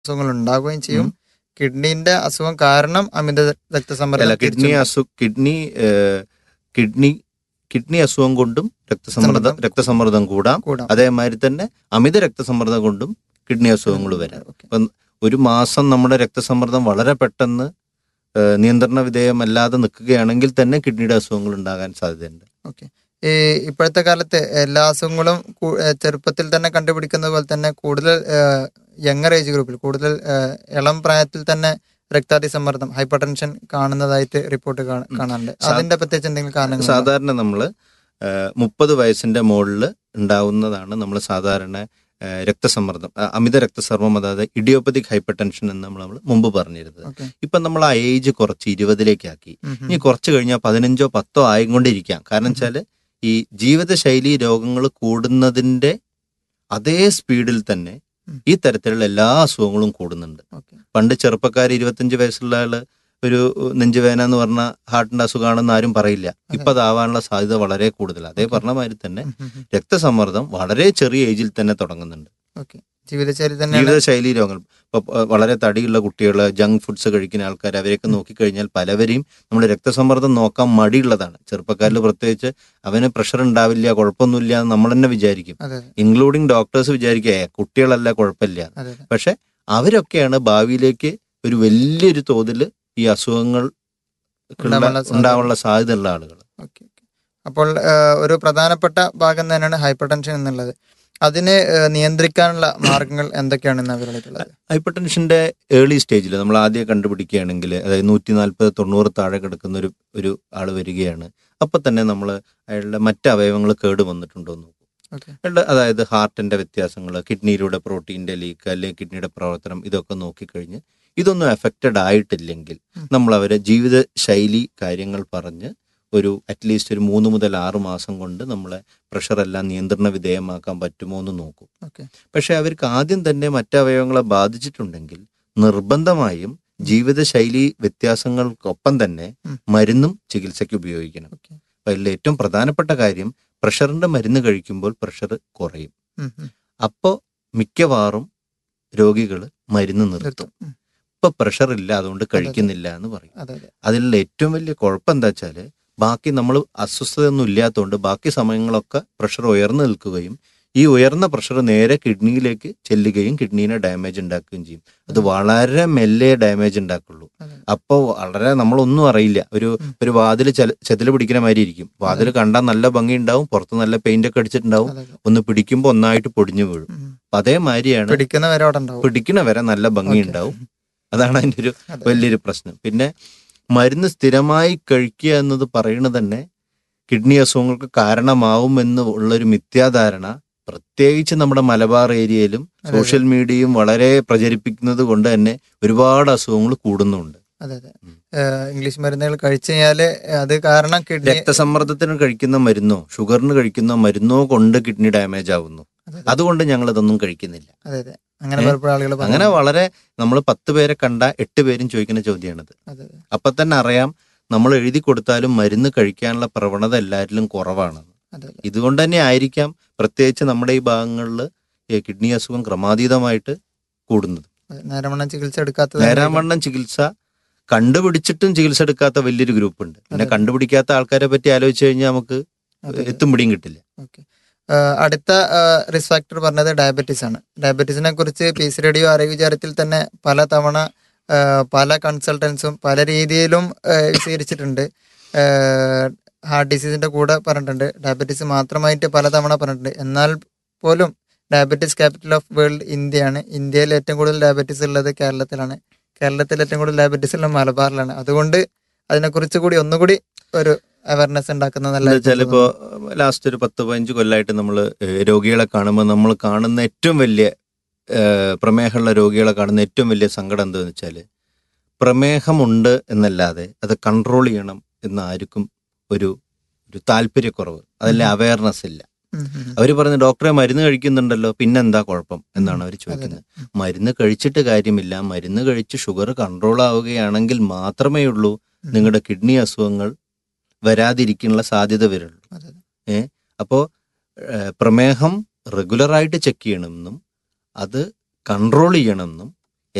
അസുഖങ്ങൾ ഉണ്ടാവുകയും ചെയ്യും കിഡ്നീന്റെ അസുഖം കാരണം അമിത അല്ല രക്തസമ്മർദ്ദം കിഡ്നി തിരിച്ചുണ്ടാവും. അസു കിഡ്നി ഏഹ്, കിഡ്നി കിഡ്നി അസുഖം കൊണ്ടും രക്തസമ്മർദ്ദം സമ്മർദ്ദം. രക്തസമ്മർദ്ദം കൂടാം കൂടാം അതേമാതിരി തന്നെ അമിത രക്തസമ്മർദ്ദം കൊണ്ടും കിഡ്നി അസുഖങ്ങൾ വരാം ഓക്കെ. ഇപ്പം ഒരു മാസം നമ്മുടെ രക്തസമ്മർദ്ദം വളരെ പെട്ടെന്ന് ഏഹ്, നിയന്ത്രണ വിധേയമല്ലാതെ നിൽക്കുകയാണെങ്കിൽ തന്നെ കിഡ്നിയുടെ അസുഖങ്ങൾ ഉണ്ടാകാൻ സാധ്യതയുണ്ട് ഓക്കെ ഈ ഇപ്പോഴത്തെ കാലത്ത് എല്ലാ അസുഖങ്ങളും കു- ഏഹ് ചെറുപ്പത്തിൽ തന്നെ കണ്ടുപിടിക്കുന്നത് പോലെ തന്നെ കൂടുതൽ യങ്ങർ ഏജ് ഗ്രൂപ്പിൽ കൂടുതൽ ഏഹ് ഇളം പ്രായത്തിൽ തന്നെ രക്താതിസമ്മർദ്ദം ഹൈപ്പർ ടെൻഷൻ കാണുന്നതായിട്ട് റിപ്പോർട്ട് കാണാറുണ്ട് സാ- അതിന്റെ പ്രത്യേകിച്ച് എന്തെങ്കിലും കാരണങ്ങൾ സാധാരണ നമ്മൾ മുപ്പത് വയസ്സിന്റെ മുകളിൽ ഉണ്ടാവുന്നതാണ് നമ്മൾ സാധാരണ ഏഹ്, രക്തസമ്മർദ്ദം അ- അമിത രക്തസർമ്മം അതായത് ഇഡിയോപ്പതിക് ഹൈപ്പർ ടെൻഷൻ എന്ന് നമ്മൾ നമ്മൾ മുമ്പ് പറഞ്ഞിരുന്നത് ഓക്കെ ഇപ്പം നമ്മൾ ആ ഏജ് കുറച്ച് ഇരുപതിലേക്കാക്കി ഇനി കുറച്ച് കഴിഞ്ഞാൽ പതിനഞ്ചോ പത്തോ ആയിക്കൊണ്ടിരിക്കാം കാരണം വെച്ചാൽ ഈ ജീവിതശൈലി രോഗങ്ങൾ കൂടുന്നതിന്റെ അതേ സ്പീഡിൽ തന്നെ ഉം. ഈ തരത്തിലുള്ള എല്ലാ അസുഖങ്ങളും കൂടുന്നുണ്ട് ഓക്കെ പണ്ട് ചെറുപ്പക്കാർ ഇരുപത്തഞ്ച് വയസ്സുള്ള ആള് ഒരു നെഞ്ചുവേന എന്ന് പറഞ്ഞ ഹാർട്ടിന്റെ അസുഖമാണെന്ന് ആരും പറയില്ല ഇപ്പൊ അതാവാനുള്ള സാധ്യത വളരെ കൂടുതലാണ് അതേ പറഞ്ഞ മാതിരി തന്നെ രക്തസമ്മർദ്ദം വളരെ ചെറിയ ഏജിൽ തന്നെ തുടങ്ങുന്നുണ്ട് ഓക്കെ ജീവിതശൈലി തന്നെയാണ് ജീവിതശൈലി രോഗങ്ങൾ ഇപ്പൊ പ- വളരെ തടിയുള്ള കുട്ടികൾ ജങ്ക് ഫുഡ്സ് കഴിക്കുന്ന ആൾക്കാർ അവരെയൊക്കെ നോക്കിക്കഴിഞ്ഞാൽ പലവരെയും നമ്മൾ രക്തസമ്മർദ്ദം നോക്കാൻ മടിയുള്ളതാണ് ചെറുപ്പക്കാരിൽ പ്രത്യേകിച്ച് അവന് പ്രഷർ ഉണ്ടാവില്ല കുഴപ്പമൊന്നുമില്ല എന്ന് നമ്മൾ തന്നെ വിചാരിക്കും അതെ ഇൻക്ലൂഡിങ് ഡോക്ടേഴ്സ് വിചാരിക്കുക "ഏ, കുട്ടികളല്ല കുഴപ്പമില്ല അതെ അതെ പക്ഷെ അവരൊക്കെയാണ് ഭാവിയിലേക്ക് ഒരു വലിയൊരു തോതിൽ ഈ അസുഖങ്ങൾ ഉണ്ടാവാനുള്ള സാധ്യത. ഉണ്ടാവാനുള്ള സാധ്യതയുള്ള ആളുകൾ ഓക്കെ ഓക്കെ അപ്പോൾ ഏഹ്, ഒരു പ്രധാനപ്പെട്ട ഭാഗം തന്നെയാണ് ഹൈപ്പർ ടെൻഷൻ എന്നുള്ളത് അതിനെ ഏഹ്, നിയന്ത്രിക്കാനുള്ള മാർഗങ്ങൾ എന്തൊക്കെയാണ് അവരുള്ളത് ഹൈപ്പർ ടെൻഷന്റെ ഏർലി സ്റ്റേജിൽ നമ്മൾ ആദ്യം കണ്ടുപിടിക്കുകയാണെങ്കിൽ അതായത് നൂറ്റി നാൽപ്പത് തൊണ്ണൂറ് താഴെ കിടക്കുന്ന ഒരു ഒരു ആൾ വരികയാണ് അപ്പൊ തന്നെ നമ്മൾ അയാളുടെ മറ്റ് അവയവങ്ങൾ കേട് വന്നിട്ടുണ്ടോ എന്ന് നോക്കും ഓക്കെ അയാളുടെ അതായത് ഹാർട്ടിന്റെ വ്യത്യാസങ്ങൾ കിഡ്നിയിലൂടെ പ്രോട്ടീന്റെ ലീക്ക് അല്ലെങ്കിൽ കിഡ്നിയുടെ പ്രവർത്തനം ഇതൊക്കെ നോക്കിക്കഴിഞ്ഞ് ഇതൊന്നും എഫക്റ്റഡ് ആയിട്ടില്ലെങ്കിൽ ഉം. നമ്മൾ അവരെ ജീവിത ശൈലി കാര്യങ്ങൾ പറഞ്ഞ് ഒരു അറ്റ്ലീസ്റ്റ് ഒരു മൂന്ന് മുതൽ ആറ് മാസം കൊണ്ട് നമ്മളെ പ്രഷറെല്ലാം നിയന്ത്രണ വിധേയമാക്കാൻ പറ്റുമോ എന്ന് നോക്കും ഓക്കെ പക്ഷെ അവർക്ക് ആദ്യം തന്നെ മറ്റവയവങ്ങളെ ബാധിച്ചിട്ടുണ്ടെങ്കിൽ നിർബന്ധമായും ജീവിതശൈലി വ്യത്യാസങ്ങൾക്കൊപ്പം തന്നെ ഉം. മരുന്നും ചികിത്സയ്ക്ക് ഉപയോഗിക്കണം ഓക്കെ അപ്പൊ അതിൽ ഏറ്റവും പ്രധാനപ്പെട്ട കാര്യം പ്രഷറിന്റെ മരുന്ന് കഴിക്കുമ്പോൾ പ്രഷർ കുറയും ഉം, ഉം. അപ്പോൾ മിക്കവാറും രോഗികൾ മരുന്ന് നിർത്തും നിർത്തും ഉം. ഇപ്പൊ പ്രഷർ ഇല്ല അതുകൊണ്ട് കഴിക്കുന്നില്ല എന്ന് പറയും അതെ അതെ അതിലുള്ള ഏറ്റവും വലിയ കുഴപ്പം എന്താ വെച്ചാല് ബാക്കി നമ്മൾ അസ്വസ്ഥതയൊന്നും ഇല്ലാത്തതുകൊണ്ട് ബാക്കി സമയങ്ങളൊക്കെ പ്രഷർ ഉയർന്നു നിൽക്കുകയും ഈ ഉയർന്ന പ്രഷർ നേരെ കിഡ്നിയിലേക്ക് ചെല്ലുകയും കിഡ്നീനെ ഡാമേജ് ഉണ്ടാക്കുകയും ചെയ്യും അത് വളരെ മെല്ലെ ഡാമേജ് ഉണ്ടാക്കുള്ളൂ അതെ അപ്പോൾ വളരെ നമ്മളൊന്നും അറിയില്ല ഒരു ഉം. ഒരു വാതിൽ ചെതിൽ പിടിക്കുന്ന മാതിരി ഇരിക്കും വാതിൽ കണ്ടാൽ നല്ല ഭംഗി ഉണ്ടാവും പുറത്ത് നല്ല പെയിന്റ് ഒക്കെ അടിച്ചിട്ടുണ്ടാവും അതെ അതെ ഒന്ന് പിടിക്കുമ്പോൾ ഒന്നായിട്ട് പൊടിഞ്ഞു വീഴും ഉം. അപ്പൊ അതേമാതിരിയാണ് പിടിക്കുന്ന വരെ അവിടെ ഉണ്ടാവും പിടിക്കണ വരെ നല്ല ഭംഗി ഓക്കെ. ഉണ്ടാവും അതാണ് അതിന്റെ ഒരു അതെ. വലിയൊരു പ്രശ്നം പിന്നെ മരുന്ന് സ്ഥിരമായി കഴിക്കുക എന്നത് പറയുന്നത് തന്നെ കിഡ്നി അസുഖങ്ങൾക്ക് കാരണമാവും എന്ന് ഉള്ളൊരു മിഥ്യാധാരണ പ്രത്യേകിച്ച് നമ്മുടെ മലബാർ ഏരിയയിലും അതെ. സോഷ്യൽ മീഡിയയും വളരെ പ്രചരിപ്പിക്കുന്നത് കൊണ്ട് തന്നെ ഒരുപാട് അസുഖങ്ങൾ കൂടുന്നുണ്ട് അതെ അതെ ഉം. ഏഹ്, ഇംഗ്ലീഷ് മരുന്നുകൾ കഴിച്ചു കഴിഞ്ഞാല് അത് കാരണം കിഡ്നി രക്തസമ്മർദ്ദത്തിന് കഴിക്കുന്ന മരുന്നോ ഷുഗറിന് കഴിക്കുന്ന മരുന്നോ കൊണ്ട് കിഡ്നി ഡാമേജ് ആവുന്നു അതെ അതെ. അതുകൊണ്ട് ഞങ്ങൾ ഇതൊന്നും കഴിക്കുന്നില്ല അതെ അതെ അങ്ങനെ ഏ? പലപ്പോഴും ആളുകൾ അങ്ങനെ വളരെ നമ്മൾ പത്ത് പേരെ കണ്ട എട്ട് പേരും ചോദിക്കുന്ന ചോദ്യമാണിത് അതെ അതെ അപ്പൊ തന്നെ അറിയാം നമ്മൾ എഴുതി കൊടുത്താലും മരുന്ന് കഴിക്കാനുള്ള പ്രവണത എല്ലാവരിലും കുറവാണ് അതെ അതെ ഇതുകൊണ്ട് തന്നെ ആയിരിക്കാം പ്രത്യേകിച്ച് നമ്മുടെ ഈ ഭാഗങ്ങളിൽ കിഡ്നി അസുഖം ക്രമാതീതമായിട്ട് കൂടുന്നത് അതെ. നേരവണ്ണം ചികിത്സ എടുക്കാത്തത് നേരാവണ്ണം ചികിത്സ കണ്ടുപിടിച്ചിട്ടും ചികിത്സ എടുക്കാത്ത വലിയൊരു ഗ്രൂപ്പ് ഉണ്ട് പിന്നെ അതെ. കണ്ടുപിടിക്കാത്ത ആൾക്കാരെ പറ്റി ആലോചിച്ച് കഴിഞ്ഞാൽ നമുക്ക് അതെ, അതെ. എത്തും പിടിയും കിട്ടില്ല ഓക്കെ അടുത്ത റിസ്ക് ഫാക്ടർ പറഞ്ഞത് ഡയബറ്റീസ് ആണ് ഡയബറ്റീസിനെ കുറിച്ച് പീസ് റേഡിയോ ആരോഗ്യ വിചാരത്തിൽ തന്നെ പല തവണ ആ, പല കൺസൾട്ടൻസും പല രീതിയിലും ആ, വിശദീകരിച്ചിട്ടുണ്ട് ഹാർട്ട് ഡിസീസിന്റെ കൂടെ പറഞ്ഞിട്ടുണ്ട് ഡയബറ്റീസ് മാത്രമായിട്ട് പലതവണ പറഞ്ഞിട്ടുണ്ട് എന്നാൽ പോലും ഡയബറ്റീസ് ക്യാപിറ്റൽ ഓഫ് വേൾഡ് ഇന്ത്യയാണ് ഇന്ത്യയിൽ ഏറ്റവും കൂടുതൽ ഡയബറ്റീസ് ഉള്ളത് കേരളത്തിലാണ് കേരളത്തിൽ ഏറ്റവും കൂടുതൽ ഡയബറ്റീസ് ഉള്ളത് മലബാറിലാണ് അതുകൊണ്ട് അതിനെക്കുറിച്ച് കൂടി ഒന്നുകൂടി ഒരു അവയർനെസ് ഉണ്ടാക്കുന്നത് എന്താ വെച്ചാൽ നല്ല ഇപ്പോ ലാസ്റ്റ് ഒരു പത്ത് പതിനഞ്ച് കൊല്ലമായിട്ട് നമ്മൾ രോഗികളെ കാണുമ്പോൾ നമ്മൾ കാണുന്ന ഏറ്റവും വലിയ ഏഹ്, പ്രമേഹമുള്ള രോഗികളെ കാണുന്ന ഏറ്റവും വലിയ സങ്കടം എന്താണെന്ന് വെച്ചാൽ പ്രമേഹമുണ്ട് എന്നല്ലാതെ അത് കൺട്രോൾ ചെയ്യണം എന്ന് ആർക്കും ഒരു ഒരു താല്പര്യക്കുറവ് അതല്ല ഉം. അവയർനെസ് ഇല്ല ഉം, ഉം, ഉം. അവർ പറഞ്ഞു ഡോക്ടറെ മരുന്ന് കഴിക്കുന്നുണ്ടല്ലോ പിന്നെന്താ കുഴപ്പം എന്നാണ് അവർ ചോദിക്കുന്നത് ഉം. മരുന്ന് കഴിച്ചിട്ട് കാര്യമില്ല മരുന്ന് കഴിച്ച് ഷുഗർ കൺട്രോൾ ആവുകയാണെങ്കിൽ മാത്രമേ ഉള്ളൂ ഉം. നിങ്ങളുടെ കിഡ്നി അസുഖങ്ങൾ വരാതിരിക്കാനുള്ള സാധ്യത വരുള്ളൂ അതെ, അതെ. അപ്പോൾ പ്രമേഹം റെഗുലറായിട്ട് ചെക്ക് ചെയ്യണമെന്നും അത് കൺട്രോൾ ചെയ്യണമെന്നും